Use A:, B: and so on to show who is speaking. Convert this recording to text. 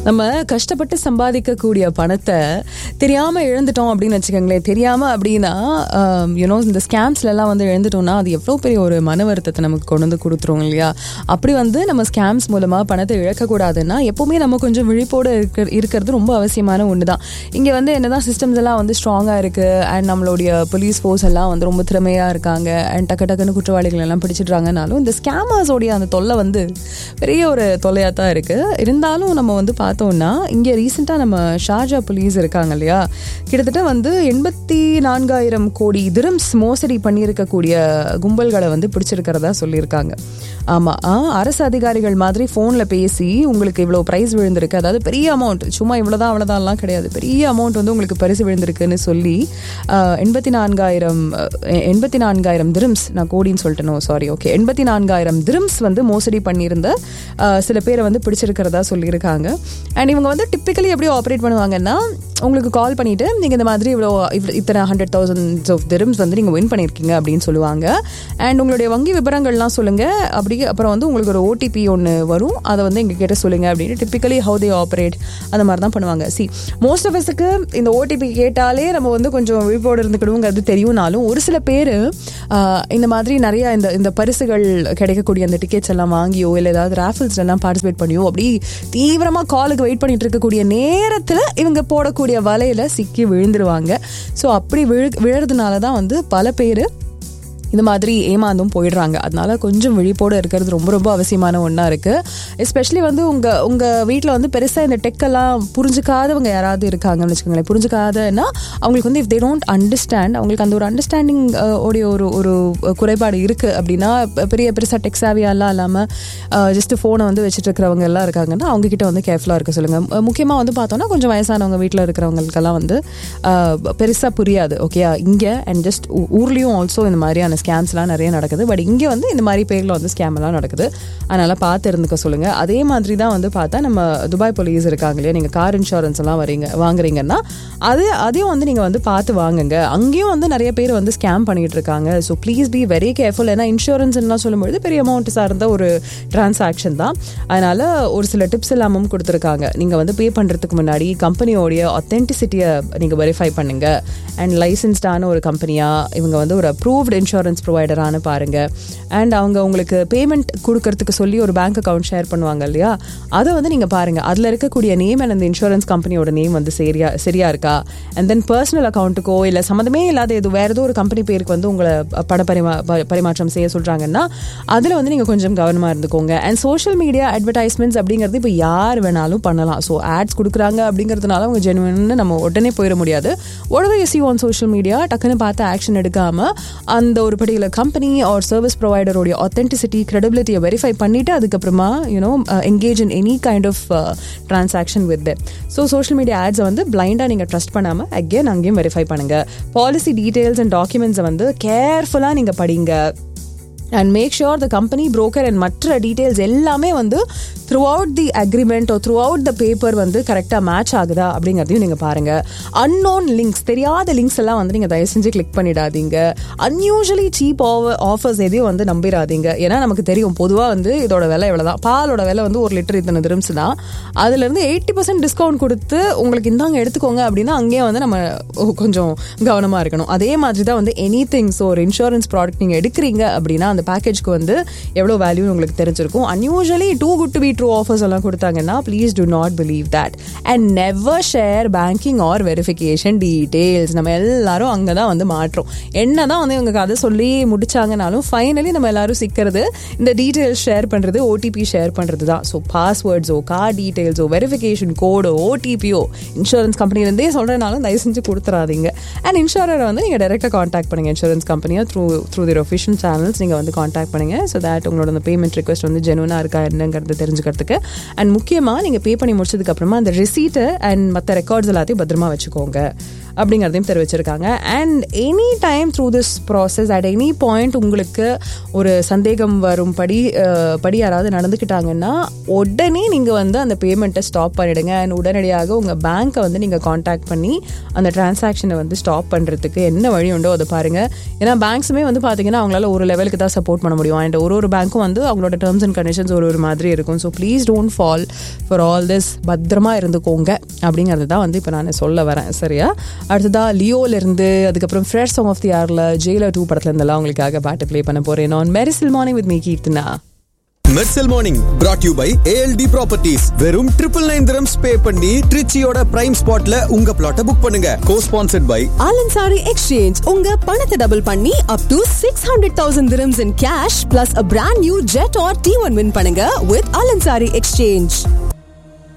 A: நம்ம கஷ்டப்பட்டு சம்பாதிக்கக்கூடிய பணத்தை தெரியாம இழந்துட்டோம் அப்படின்னு வச்சுக்கோங்களேன் தெரியாம அப்படின்னா யூனோ இந்த ஸ்கேம்ஸ்ல எல்லாம் வந்து இழந்துட்டோம்னா அது எவ்வளோ பெரிய ஒரு மன வருத்தத்தை நமக்கு கொண்டு வந்து கொடுத்துரும் இல்லையா அப்படி வந்து நம்ம ஸ்கேம்ஸ் மூலமா பணத்தை இழக்கக்கூடாதுன்னா எப்பவுமே நம்ம கொஞ்சம் விழிப்போடு இருக்க இருக்கிறது ரொம்ப அவசியமான ஒன்று தான் இங்கே வந்து என்னதான் சிஸ்டம்ஸ் எல்லாம் வந்து ஸ்ட்ராங்காக இருக்கு அண்ட் நம்மளுடைய போலீஸ் ஃபோர்ஸ் எல்லாம் வந்து ரொம்ப திறமையாக இருக்காங்க அண்ட் டக்கு டக்குன்னு குற்றவாளிகள் எல்லாம் பிடிச்சிடுறாங்கனாலும் இந்த ஸ்கேமர்ஸோடைய அந்த தொல்லை வந்து பெரிய ஒரு தொல்லையாக தான் இருக்கு இருந்தாலும் நம்ம வந்து பார்த்தோம்னா இங்கே ரீசெண்டாக நம்ம ஷார்ஜா போலீஸ் இருக்காங்க இல்லையா கிட்டத்தட்ட வந்து எண்பத்தி நான்காயிரம் கோடி திரம்ஸ் மோசடி பண்ணியிருக்கக்கூடிய கும்பல்களை வந்து பிடிச்சிருக்கிறதா சொல்லியிருக்காங்க ஆமாம் ஆ அரசு அதிகாரிகள் மாதிரி ஃபோனில் பேசி உங்களுக்கு இவ்வளோ ப்ரைஸ் விழுந்திருக்கு அதாவது பெரிய அமௌண்ட் சும்மா இவ்வளோதான் அவ்வளோதான்லாம் கிடையாது பெரிய அமௌண்ட் வந்து உங்களுக்கு பரிசு விழுந்திருக்குன்னு சொல்லி எண்பத்தி நான்காயிரம் எண்பத்தி நான்காயிரம் திரம்ஸ் நான் கோடின்னு சொல்லிட்டேனோ சாரி ஓகே எண்பத்தி நான்காயிரம் திரம்ஸ் வந்து மோசடி பண்ணியிருந்த அஹ், சில பேரை வந்து பிடிச்சிருக்கிறதா சொல்லியிருக்காங்க அண்ட் இவங்க வந்து டிப்பிக்கலி எப்படி ஆப்ரேட் பண்ணுவாங்கன்னா உங்களுக்கு கால் பண்ணிட்டு நீங்கள் இந்த மாதிரி இவ்வளோ இவ்வளோ இத்தனை ஹண்ட்ரட் தௌசண்ட்ஸ் ஆஃப் திரம்ஸ் வந்து நீங்கள் வின் பண்ணியிருக்கீங்க அப்படின்னு சொல்லுவாங்க அண்ட் உங்களுடைய வங்கி விவரங்கள்லாம் சொல்லுங்கள் அப்படி அப்புறம் வந்து உங்களுக்கு ஒரு ஓடிபி ஒன்று வரும் அதை வந்து எங்கள் கிட்ட சொல்லுங்கள் அப்படின்னு டிப்பிக்கலி ஹவு தே ஆப்ரேட் அந்த மாதிரி தான் பண்ணுவாங்க சி மோஸ்ட் ஆஃப் அஸுக்கு இந்த ஓடிபி கேட்டாலே நம்ம வந்து கொஞ்சம் விழிப்போடு இருந்துக்கிடுவோங்கிறது தெரியும்னாலும் ஒரு சில பேர் இந்த மாதிரி நிறைய இந்த இந்த பரிசுகள் கிடைக்கக்கூடிய அந்த டிக்கெட்ஸ் எல்லாம் வாங்கியோ இல்லை ஏதாவது ராஃபிள்ஸ் எல்லாம் பார்ட்டிசிபேட் பண்ணியோ அப்படி தீவிரமாக காலுக்கு வெயிட் பண்ணிட்டு இருக்கக்கூடிய நேரத்தில் இவங்க போடக்கூடிய வலையில சிக்கி விழுந்துருவாங்க ஸோ அப்படி விழு விழுறதுனால தான் வந்து பல பேர் இந்த மாதிரி ஏமாந்தும் போயிடுறாங்க அதனால கொஞ்சம் விழிப்போடு இருக்கிறது ரொம்ப ரொம்ப அவசியமான ஒன்றா இருக்குது எஸ்பெஷலி வந்து உங்கள் உங்கள் வீட்டில் வந்து பெருசாக இந்த டெக்கெல்லாம் புரிஞ்சுக்காதவங்க யாராவது இருக்காங்கன்னு வச்சுக்கோங்களேன் புரிஞ்சுக்காதன்னா அவங்களுக்கு வந்து இஃப் தே டோன்ட் அண்டர்ஸ்டாண்ட் அவங்களுக்கு அந்த ஒரு அண்டர்ஸ்டாண்டிங் உடைய ஒரு ஒரு குறைபாடு இருக்குது அப்படின்னா பெ- பெரிய பெருசாக டெக் சாவியாலாம் இல்லாமல் ஜஸ்ட் ஃபோனை வந்து வச்சுட்டு இருக்கிறவங்க எல்லாம் இருக்காங்கன்னா அவங்க கிட்ட வந்து கேர்ஃபுல்லாக இருக்க சொல்லுங்கள் முக்கியமாக வந்து பார்த்தோன்னா கொஞ்சம் வயசானவங்க வீட்டில் இருக்கிறவங்களுக்கெல்லாம் வந்து பெருசாக புரியாது ஓகே இங்கே அண்ட் ஜஸ்ட் ஊர்லேயும் ஆல்சோ இந்த மாதிரியான ஸ்கேம்ஸ்லாம் நிறைய நடக்குது பட் இங்கே வந்து இந்த மாதிரி பேரில் வந்து ஸ்கேம் எல்லாம் நடக்குது அதனால் பார்த்து இருந்துக்க சொல்லுங்கள் அதே மாதிரி தான் வந்து பார்த்தா நம்ம துபாய் போலீஸ் இருக்காங்க இல்லையா நீங்கள் கார் இன்சூரன்ஸ் எல்லாம் வரீங்க வாங்குறீங்கன்னா அது அதையும் வந்து நீங்கள் வந்து பார்த்து வாங்குங்க அங்கேயும் வந்து நிறைய பேர் வந்து ஸ்கேம் பண்ணிட்டு இருக்காங்க so please be very careful ஏன்னா இன்சூரன்ஸ்லாம் சொல்லும்பொழுது பெரிய அமௌண்ட் சார்ந்த ஒரு டிரான்சாக்ஷன் தான் அதனால ஒரு சில டிப்ஸ் எல்லாமும் கொடுத்துருக்காங்க நீங்கள் வந்து பே பண்ணுறதுக்கு முன்னாடி கம்பெனியோடைய ஒத்தென்டிசிட்டியை நீங்கள் வெரிஃபை பண்ணுங்க அண்ட் லைசன்ஸ்டான ஒரு கம்பெனியா இவங்க வந்து ஒரு அப்ரூவ்டு இன்சூரன்ஸ் ப்ரொவைடரானு பாருங்க அண்ட் அவங்க உங்களுக்கு பேமெண்ட் கொடுக்கறதுக்கு சொல்லி ஒரு பேங்க் அக்கவுண்ட் ஷேர் பண்ணுவாங்க இல்லையா அதை வந்து நீங்கள் பாருங்க அதில் இருக்கக்கூடிய நேம் அண்ட் அந்த இன்சூரன்ஸ் கம்பெனியோட நேம் வந்து சரியா சரியா இருக்கா அண்ட் தென் பர்சனல் அக்கௌண்ட்டுக்கோ இல்லை சம்மந்தமே இல்லாத எது வேற ஏதோ ஒரு கம்பெனி பேருக்கு வந்து உங்களை பண பரிமா ப- பரிமாற்றம் செய்ய சொல்றாங்கன்னா அதில் வந்து நீங்கள் கொஞ்சம் கவனமாக இருந்துக்கோங்க அண்ட் சோஷியல் மீடியா அட்வர்டைஸ்மெண்ட்ஸ் அப்படிங்கிறது இப்போ யார் வேணாலும் பண்ணலாம் ஸோ ஆட்ஸ் கொடுக்குறாங்க அப்படிங்கிறதுனால அவங்க ஜெனுவன்னு நம்ம உடனே போயிட முடியாது உடனே யூ ஆன் சோஷியல் மீடியா டக்குன்னு பார்த்து ஆக்ஷன் எடுக்காம அந்த ஒரு பர்டிகுலர் கம்பெனி ஆர் சர்வீஸ் ப்ரொவைடருடைய ஆத்தென்டிசிட்டி credibility-ய வெரிஃபை பண்ணிட்டு அதுக்கப்புறமா you know engage in any kind of transaction with so social media ஆட்ஸை வந்து பிளைண்டாக நீங்கள் ட்ரஸ்ட் பண்ணாமல் அகேன் அங்கேயும் வெரிஃபை பண்ணுங்க பாலிசி டீடைல்ஸ் அண்ட் டாக்குமெண்ட்ஸை வந்து கேர்ஃபுல்லாக நீங்கள் படிங்க and make sure the company broker and மற்ற டீட்டெயில்ஸ் எல்லாமே வந்து throughout the agreement throughout the paper வந்து கரெக்டாக மேட்ச் ஆகுதா அப்படிங்கிறதையும் நீங்கள் பாருங்க அன்னோன் லிங்க்ஸ் தெரியாத லிங்க்ஸ் எல்லாம் வந்து நீங்கள் தயவு செஞ்சு கிளிக் பண்ணிடாதீங்க அன்யூஷுவலி சீப் ஆஃபர்ஸ் எதையும் வந்து நம்பிடாதீங்க ஏன்னா நமக்கு தெரியும் பொதுவாக வந்து இதோட விலை இவ்வளோதான் பாலோட விலை வந்து ஒரு லிட்டர் இத்தனை திரும்ஸ் தான் அதுலேருந்து எயிட்டி பர்சன்ட் டிஸ்கவுண்ட் கொடுத்து உங்களுக்கு இந்தாங்க எடுத்துக்கோங்க அப்படின்னா அங்கேயே வந்து நம்ம கொஞ்சம் கவனமாக இருக்கணும் அதே மாதிரி தான் வந்து எனி திங்ஸ் ஒரு இன்சூரன்ஸ் ப்ராடக்ட் நீங்கள் எடுக்கிறீங்க அப்படின்னா அந்த பேக்கேஜ்க்கு வந்து எவ்வளோ வேல்யூ உங்களுக்கு தெரிஞ்சிருக்கும் unusually too good to be true offers எல்லாம் கொடுத்தாங்கன்னா please do not believe that and never share banking or verification details நம்ம எல்லாரும் அங்கே தான் வந்து மாற்றோம் என்ன தான் வந்து இவங்க கதை சொல்லி முடிச்சாங்கனாலும் ஃபைனலி நம்ம எல்லாரும் சிக்கிறது இந்த டீட்டெயில்ஸ் ஷேர் பண்ணுறது ஓடிபி ஷேர் பண்ணுறது தான் ஸோ பாஸ்வேர்ட்ஸோ கார் டீட்டெயில்ஸோ வெரிஃபிகேஷன் கோடோ ஓடிபியோ இன்சூரன்ஸ் கம்பெனிலேருந்தே சொல்கிறனாலும் தயவு செஞ்சு கொடுத்துறாதீங்க அண்ட் இன்சூரரை வந்து நீங்கள் டேரெக்டாக காண்டாக்ட் பண்ணுங்கள் இன்சூரன்ஸ் கம்பெனியோ through through their official channels நீங்கள் வந்து காண்டாக்ட் பண்ணுங்கள் ஸோ தட் உங்களோட அந்த பேமெண்ட் ரிக்வஸ்ட் வந்து ஜெனுவனாக இருக்கா என்னங்கிறது தெரிஞ்சுக்கிறதுக்கு அண்ட் முக்கியமாக நீங்கள் பே பண்ணி முடிச்சதுக்கு அப்புறமா அந்த ரிசீட்டை அண்ட் மற்ற ரெக்கார்ட்ஸ் எல்லாத்தையும் பத்திரமா வச்சுக்கோங்க அப்படிங்கிறதையும் தெரிவிச்சிருக்காங்க and any time through this process at any point உங்களுக்கு ஒரு சந்தேகம் வரும்படி அஹ், படி யாராவது நடந்துக்கிட்டாங்கன்னா உடனே நீங்கள் வந்து அந்த பேமெண்ட்டை ஸ்டாப் பண்ணிடுங்க அண்ட் உடனடியாக உங்கள் பேங்க்கை வந்து நீங்கள் காண்டாக்ட் பண்ணி அந்த டிரான்சாக்ஷனை வந்து ஸ்டாப் பண்ணுறதுக்கு என்ன வழி உண்டோ அதை பாருங்கள் ஏன்னா பேங்க்ஸுமே வந்து பார்த்தீங்கன்னா அவங்களால ஒரு லெவலுக்கு தான் சப்போர்ட் பண்ண முடியும் அண்ட் ஒரு ஒரு பேங்க்கும் வந்து அவங்களோட டேர்ம்ஸ் அண்ட் கண்டிஷன்ஸ் ஒரு ஒரு மாதிரி இருக்கும் so please don't fall for all this பத்திரமா இருந்துக்கோங்க அப்படிங்கிறது தான் வந்து இப்போ நான் சொல்ல வரேன் சரியா அடுத்ததா லியோல இருந்து அதுக்கப்புறம் ஃப்ரெஷ் சாங் ஆஃப் தி ஆர்ல ஜெயிலர் டூ படத்துல இருந்தெல்லாம் உங்களுக்காக பாட்டு ப்ளே பண்ண போறேன் நான் மெரிசில் morning with me Keerthana
B: Mersal morning brought you by ALT properties வெறும் ட்ரிபிள் நைன் திரம்ஸ் பே பண்ணி ட்ரிச்சியோட பிரைம் ஸ்பாட்ல உங்க பிளாட்டை புக் பண்ணுங்க co sponsored by
C: Al Ansari exchange உங்க பணத்தை டபுள் பண்ணி up to six hundred thousand dirhams in cash plus a brand new Jetour T one win பண்ணுங்க வித் ஆலன்சாரி எக்ஸ்சேஞ்ச்